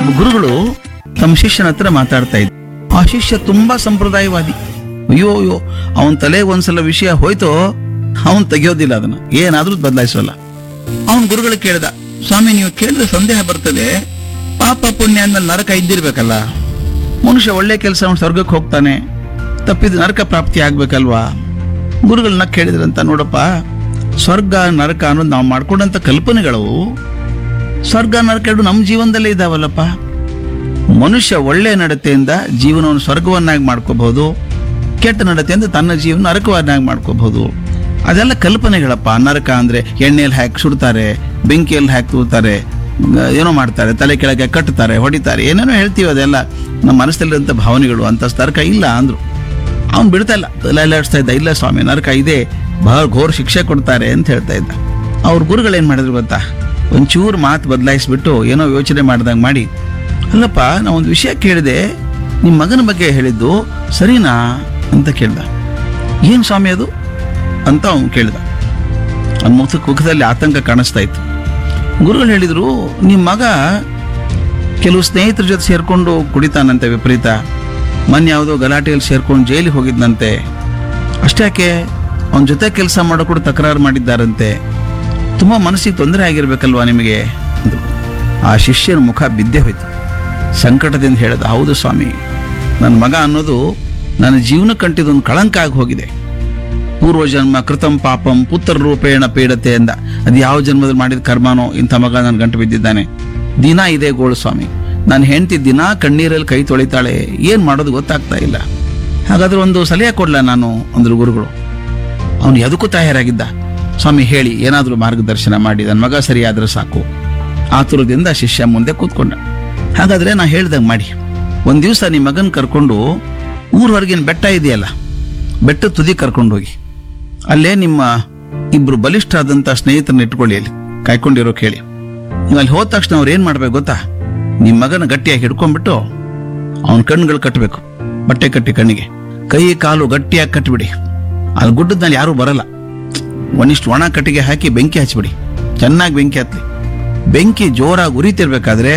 ಗುರುಗಳು ತಮ್ಮ ಶಿಷ್ಯನ ಹತ್ರ ಮಾತಾಡ್ತಾ ಇದ್ರು ಆ ಶಿಷ್ಯ ತುಂಬಾ ಸಂಪ್ರದಾಯವಾದಿ ಅಯ್ಯೋ ಅಯ್ಯೋ ಅವನ್ ತಲೆಗೆ ಒಂದ್ಸಲ ವಿಷಯ ಹೋಯ್ತೋ ಅವನ್ ತೆಗಿಯೋದಿಲ್ಲ ಅದನ್ನ ಏನಾದ್ರೂ ಬದಲಾಯಿಸೋಲ್ಲ ಅವನ್ ಗುರುಗಳು ಕೇಳ್ದ ಸ್ವಾಮಿ ನೀವು ಕೇಳಿದ್ರೆ ಸಂದೇಹ ಬರ್ತದೆ ಪಾಪ ಪುಣ್ಯ ಅಂದ್ಮೇಲೆ ನರಕ ಇದ್ದಿರ್ಬೇಕಲ್ಲ ಮನುಷ್ಯ ಒಳ್ಳೆ ಕೆಲಸ ಅವನು ಸ್ವರ್ಗಕ್ಕೆ ಹೋಗ್ತಾನೆ ತಪ್ಪಿದ ನರಕ ಪ್ರಾಪ್ತಿ ಆಗ್ಬೇಕಲ್ವಾ ಗುರುಗಳನ್ನ ಕೇಳಿದ್ರಂತ ನೋಡಪ್ಪ ಸ್ವರ್ಗ ನರಕ ಅನ್ನೋದು ನಾವು ಮಾಡ್ಕೊಂಡಂತ ಕಲ್ಪನೆಗಳವು ಸ್ವರ್ಗ ನರಕ ಎರಡು ನಮ್ಮ ಜೀವನದಲ್ಲೇ ಇದಾವಲ್ಲಪ್ಪ ಮನುಷ್ಯ ಒಳ್ಳೆ ನಡತೆಯಿಂದ ಜೀವನವನ್ನು ಸ್ವರ್ಗವನ್ನಾಗಿ ಮಾಡ್ಕೋಬಹುದು ಕೆಟ್ಟ ನಡತೆಯಿಂದ ತನ್ನ ಜೀವನ ನರಕವನ್ನಾಗಿ ಮಾಡ್ಕೋಬಹುದು ಅದೆಲ್ಲ ಕಲ್ಪನೆಗಳಪ್ಪ ನರಕ ಅಂದ್ರೆ ಎಣ್ಣೆಯಲ್ಲಿ ಹಾಕಿ ಸುಡ್ತಾರೆ ಬೆಂಕಿಯಲ್ಲಿ ಹಾಕಿ ತೂತಾರೆ ಏನೋ ಮಾಡ್ತಾರೆ ತಲೆ ಕೆಳಗೆ ಕಟ್ಟುತ್ತಾರೆ ಹೊಡಿತಾರೆ ಏನೇನೋ ಹೇಳ್ತೀವಿ ಅದೆಲ್ಲ ನಮ್ಮ ಮನಸ್ಸಲ್ಲಿರುವಂಥ ಭಾವನೆಗಳು ಅಂತ ನರಕ ಇಲ್ಲ ಅಂದ್ರು ಅವ್ನು ಬಿಡ್ತಾ ಇಲ್ಲ ತಲೆ ಅಲ್ಲಾಡಿಸ್ತಾ ಇದ್ದ ಇಲ್ಲ ಸ್ವಾಮಿ ನರಕ ಇದೆ ಬಹಳ ಘೋರ ಶಿಕ್ಷೆ ಕೊಡ್ತಾರೆ ಅಂತ ಹೇಳ್ತಾ ಇದ್ದ ಅವ್ರ ಗುರುಗಳು ಏನ್ ಮಾಡಿದ್ರು ಗೊತ್ತಾ ಒಂಚೂರು ಮಾತು ಬದಲಾಯಿಸ್ಬಿಟ್ಟು ಏನೋ ಯೋಚನೆ ಮಾಡ್ದಂಗೆ ಮಾಡಿ ಅಲ್ಲಪ್ಪ ನಾ ಒಂದು ವಿಷಯ ಕೇಳಿದೆ ನಿಮ್ಮ ಮಗನ ಬಗ್ಗೆ ಹೇಳಿದ್ದು ಸರಿನಾ ಅಂತ ಕೇಳ್ದ ಏನ್ ಸ್ವಾಮಿ ಅದು ಅಂತ ಅವನು ಕೇಳ್ದ ಅವನ ಮುಖ ಮುಖದಲ್ಲಿ ಆತಂಕ ಕಾಣಿಸ್ತಾ ಇತ್ತು ಗುರುಗಳು ಹೇಳಿದ್ರು ನಿಮ್ಮ ಮಗ ಕೆಲವು ಸ್ನೇಹಿತರ ಜೊತೆ ಸೇರ್ಕೊಂಡು ಕುಡಿತಾನಂತೆ ವಿಪರೀತ ಮೊನ್ನೆ ಯಾವುದೋ ಗಲಾಟೆಯಲ್ಲಿ ಸೇರ್ಕೊಂಡು ಜೈಲಿಗೆ ಹೋಗಿದ್ನಂತೆ ಅಷ್ಟ್ಯಾಕೆ ಅವನ ಜೊತೆ ಕೆಲಸ ಮಾಡೋ ಕೂಡ ತಕರಾರು ಮಾಡಿದ್ದಾರಂತೆ ತುಂಬಾ ಮನಸ್ಸಿಗೆ ತೊಂದರೆ ಆಗಿರ್ಬೇಕಲ್ವಾ ನಿಮಗೆ ಅಂದ್ರು. ಆ ಶಿಷ್ಯನ ಮುಖ ಬಿದ್ದೇ ಹೋಯ್ತು ಸಂಕಟದಿಂದ ಹೇಳಿದ ಹೌದು ಸ್ವಾಮಿ ನನ್ನ ಮಗ ಅನ್ನೋದು ನನ್ನ ಜೀವನಕ್ಕಂಟಿದೊಂದು ಕಳಂಕ ಆಗಿ ಹೋಗಿದೆ ಪೂರ್ವಜನ್ಮ ಕೃತಂ ಪಾಪಂ ಪುತ್ರ ರೂಪೇಣ ಪೀಡತೆ ಎಂದ ಅದು ಯಾವ ಜನ್ಮದಲ್ಲಿ ಮಾಡಿದ ಕರ್ಮನೋ ಇಂಥ ಮಗ ನನ್ನ ಗಂಟು ಬಿದ್ದಿದ್ದಾನೆ ದಿನ ಇದೇ ಗೋಳು ಸ್ವಾಮಿ ನಾನು ಹೆಂಡತಿ ದಿನ ಕಣ್ಣೀರಲ್ಲಿ ಕೈ ತೊಳಿತಾಳೆ ಏನ್ ಮಾಡೋದು ಗೊತ್ತಾಗ್ತಾ ಇಲ್ಲ ಹಾಗಾದ್ರೆ ಒಂದು ಸಲಹೆ ಕೊಡ್ಲ ನಾನು ಅಂದ್ರು ಗುರುಗಳು ಅವನು ಎದಕ್ಕೂ ತಯಾರಾಗಿದ್ದ ಸ್ವಾಮಿ ಹೇಳಿ ಏನಾದ್ರೂ ಮಾರ್ಗದರ್ಶನ ಮಾಡಿ ನನ್ನ ಮಗ ಸರಿಯಾದ್ರೆ ಸಾಕು ಆತುರದಿಂದ ಶಿಷ್ಯ ಮುಂದೆ ಕೂತ್ಕೊಂಡ ಹಾಗಾದ್ರೆ ನಾ ಹೇಳ್ದಂಗೆ ಮಾಡಿ ಒಂದ್ ದಿವಸ ನಿಮ್ಮ ಮಗನ್ ಕರ್ಕೊಂಡು ಊರ್ ಹೊರಗಿನ ಬೆಟ್ಟ ಇದೆಯಲ್ಲ ಬೆಟ್ಟ ತುದಿ ಕರ್ಕೊಂಡು ಹೋಗಿ ಅಲ್ಲೇ ನಿಮ್ಮ ಇಬ್ರು ಬಲಿಷ್ಠರಾದಂತ ಸ್ನೇಹಿತರನ್ನ ಇಟ್ಕೊಳ್ಳಿ ಅಲ್ಲಿ ಕಾಯ್ಕೊಂಡಿರೋ ಕೇಳಿ ನೀವು ಅಲ್ಲಿ ಹೋದ ತಕ್ಷಣ ಅವ್ರು ಏನ್ ಮಾಡ್ಬೇಕು ಗೊತ್ತಾ ನಿಮ್ಮ ಮಗನ ಗಟ್ಟಿಯಾಗಿ ಹಿಡ್ಕೊಂಡ್ಬಿಟ್ಟು ಅವನ ಕಣ್ಣುಗಳು ಕಟ್ಟಬೇಕು ಬಟ್ಟೆ ಕಟ್ಟಿ ಕಣ್ಣಿಗೆ ಕೈ ಕಾಲು ಗಟ್ಟಿಯಾಗಿ ಕಟ್ಟಿಬಿಡಿ ಅಲ್ಲಿ ಗುಡ್ಡದ ಮೇಲೆ ಯಾರೂ ಬರಲ್ಲ ಒಂದಿಷ್ಟು ಒಣ ಕಟ್ಟಿಗೆ ಹಾಕಿ ಬೆಂಕಿ ಹಚ್ಬಿಡಿ ಚೆನ್ನಾಗಿ ಬೆಂಕಿ ಹತ್ಲಿ ಬೆಂಕಿ ಜೋರಾಗಿ ಉರಿತಿರ್ಬೇಕಾದ್ರೆ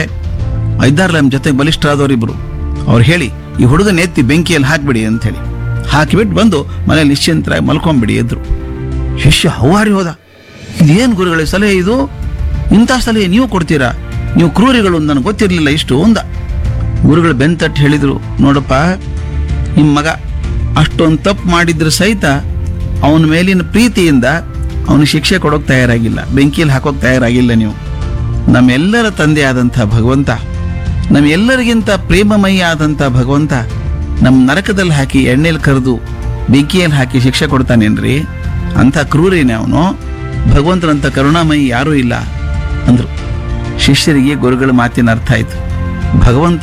ಐದಾರು ನಮ್ಮ ಜೊತೆ ಬಲಿಷ್ಠರಾದವರಿಬ್ರು ಅವ್ರು ಹೇಳಿ ಈ ಹುಡುಗನ ಎತ್ತಿ ಬೆಂಕಿಯಲ್ಲಿ ಹಾಕ್ಬಿಡಿ ಅಂತ ಹೇಳಿ ಹಾಕಿಬಿಟ್ಟು ಬಂದು ಮನೇಲಿ ನಿಶ್ಚಿಂತರಾಗಿ ಮಲ್ಕೊಂಡ್ಬಿಡಿ ಎದ್ರು ಶಿಷ್ಯ ಹೌಹಾರಿ ಹೋದ ಇದೇನು ಗುರುಗಳೇ ಸಲಹೆ ಇದು ಇಂಥ ಸಲಹೆ ನೀವು ಕೊಡ್ತೀರಾ ನೀವು ಕ್ರೂರಿಗಳು ನನಗೆ ಗೊತ್ತಿರಲಿಲ್ಲ ಇಷ್ಟು ಒಂದ ಗುರುಗಳು ಬೆಂತಟ್ಟು ಹೇಳಿದ್ರು ನೋಡಪ್ಪ ನಿಮ್ಮ ಮಗ ಅಷ್ಟೊಂದು ತಪ್ಪು ಮಾಡಿದ್ರೆ ಸಹಿತ ಅವನ ಮೇಲಿನ ಪ್ರೀತಿಯಿಂದ ಅವನು ಶಿಕ್ಷೆ ಕೊಡೋಕೆ ತಯಾರಾಗಿಲ್ಲ ಬೆಂಕಿಯಲ್ಲಿ ಹಾಕೋಕೆ ತಯಾರಾಗಿಲ್ಲ ನೀವು ನಮ್ಮೆಲ್ಲರ ತಂದೆ ಆದಂಥ ಭಗವಂತ ನಮ್ಮೆಲ್ಲರಿಗಿಂತ ಪ್ರೇಮಮಯಿ ಆದಂಥ ಭಗವಂತ ನಮ್ಮ ನರಕದಲ್ಲಿ ಹಾಕಿ ಎಣ್ಣೆಲಿ ಕರೆದು ಬೆಂಕಿಯಲ್ಲಿ ಹಾಕಿ ಶಿಕ್ಷೆ ಕೊಡ್ತಾನೇನ್ರಿ ಅಂಥ ಕ್ರೂರಿನೇ ಅವನು ಭಗವಂತನಂತ ಕರುಣಾಮಯಿ ಯಾರೂ ಇಲ್ಲ ಅಂದ್ರು ಶಿಷ್ಯರಿಗೆ ಗುರುಗಳ ಮಾತಿನ ಅರ್ಥ ಆಯ್ತು ಭಗವಂತ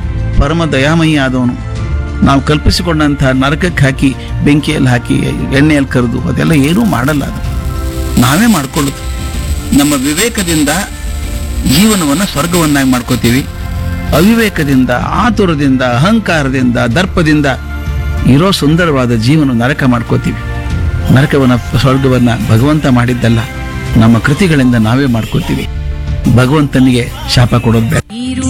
ಪರಮ ದಯಾಮಯಿ ಆದವನು ನಾವು ಕಲ್ಪಿಸಿಕೊಂಡಂಥ ನರಕಕ್ಕೆ ಹಾಕಿ ಬೆಂಕಿಯಲ್ಲಿ ಹಾಕಿ ಎಣ್ಣೆಯಲ್ಲಿ ಕರೆದು ಅದೆಲ್ಲ ಏನೂ ಮಾಡಲ್ಲ ಅದು ನಾವೇ ಮಾಡ್ಕೊಳ್ಳೋದು ನಮ್ಮ ವಿವೇಕದಿಂದ ಜೀವನವನ್ನು ಸ್ವರ್ಗವನ್ನಾಗಿ ಮಾಡ್ಕೋತೀವಿ ಅವಿವೇಕದಿಂದ ಆತುರದಿಂದ ಅಹಂಕಾರದಿಂದ ದರ್ಪದಿಂದ ಇರೋ ಸುಂದರವಾದ ಜೀವನ ನರಕ ಮಾಡ್ಕೋತೀವಿ ನರಕವನ್ನ ಸ್ವರ್ಗವನ್ನ ಭಗವಂತ ಮಾಡಿದ್ದಲ್ಲ ನಮ್ಮ ಕೃತಿಗಳಿಂದ ನಾವೇ ಮಾಡ್ಕೋತೀವಿ ಭಗವಂತನಿಗೆ ಶಾಪ ಕೊಡೋದು ಬೇಡ